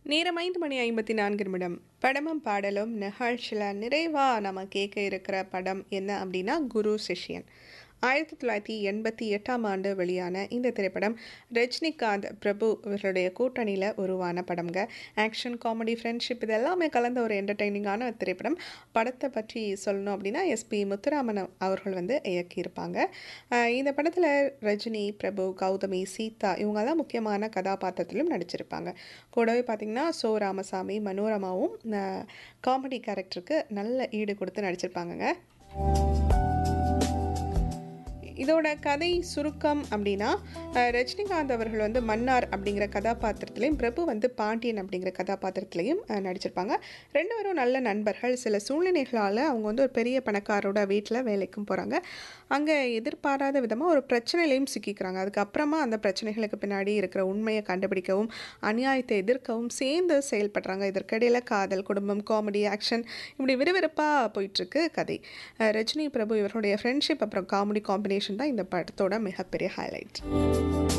நேரம் ஐந்து மணி ஐம்பத்தி நான்கு நிமிடம் படமும் பாடலும் நிகழ்ச்சியில் நிறைவாக நம்ம கேட்க இருக்கிற படம் என்ன அப்படின்னா குரு சிஷ்யன் ஆயிரத்தி தொள்ளாயிரத்தி எண்பத்தி எட்டாம் ஆண்டு வெளியான இந்த திரைப்படம் ரஜினிகாந்த் பிரபு இவர்களுடைய கூட்டணியில் உருவான படம்ங்க ஆக்ஷன் காமெடி ஃப்ரெண்ட்ஷிப் இது எல்லாமே கலந்த ஒரு என்டர்டெய்னிங்கான திரைப்படம் படத்தை பற்றி சொல்லணும் அப்படின்னா எஸ்பி முத்துராமன் அவர்கள் வந்து இயக்கியிருப்பாங்க ஆஹ் இந்த படத்தில் ரஜினி பிரபு கௌதமி சீதா இவங்கெல்லாம் முக்கியமான கதாபாத்திரத்திலும் நடிச்சிருப்பாங்க கூடவே பார்த்திங்கன்னா சோ ராமசாமி மனோரமாவும் காமெடி கேரக்டருக்கு நல்ல ஈடு கொடுத்து நடிச்சிருப்பாங்கங்க இதோட கதை சுருக்கம் அப்படின்னா அஹ், ரஜினிகாந்த் அவர்கள் வந்து மன்னார் அப்படிங்கிற கதாபாத்திரத்திலையும் பிரபு வந்து பாண்டியன் அப்படிங்கிற கதாபாத்திரத்திலையும் அஹ், நடிச்சிருப்பாங்க ரெண்டு பேரும் நல்ல நண்பர்கள் சில சூழ்நிலைகளால் அவங்க வந்து ஒரு பெரிய பணக்காரோட வீட்டில் வேலைக்கும் போகிறாங்க அங்கே எதிர்பாராத விதமாக ஒரு பிரச்சனையிலையும் சிக்கிக்கிறாங்க அதுக்கப்புறமா அந்த பிரச்சனைகளுக்கு பின்னாடி இருக்கிற உண்மையை கண்டுபிடிக்கவும் அநியாயத்தை எதிர்க்கவும் சேர்ந்து செயல்படுறாங்க இதற்கிடையில் காதல் குடும்பம் காமெடி ஆக்ஷன் இப்படி விறுவிறுப்பாக போயிட்டுருக்கு கதை அஹ், ரஜினி பிரபு இவர்களுடைய ஃப்ரெண்ட்ஷிப் அப்புறம் காமெடி காம்பினேஷன் தான் இந்த படத்தோட மிகப்பெரிய ஹைலைட்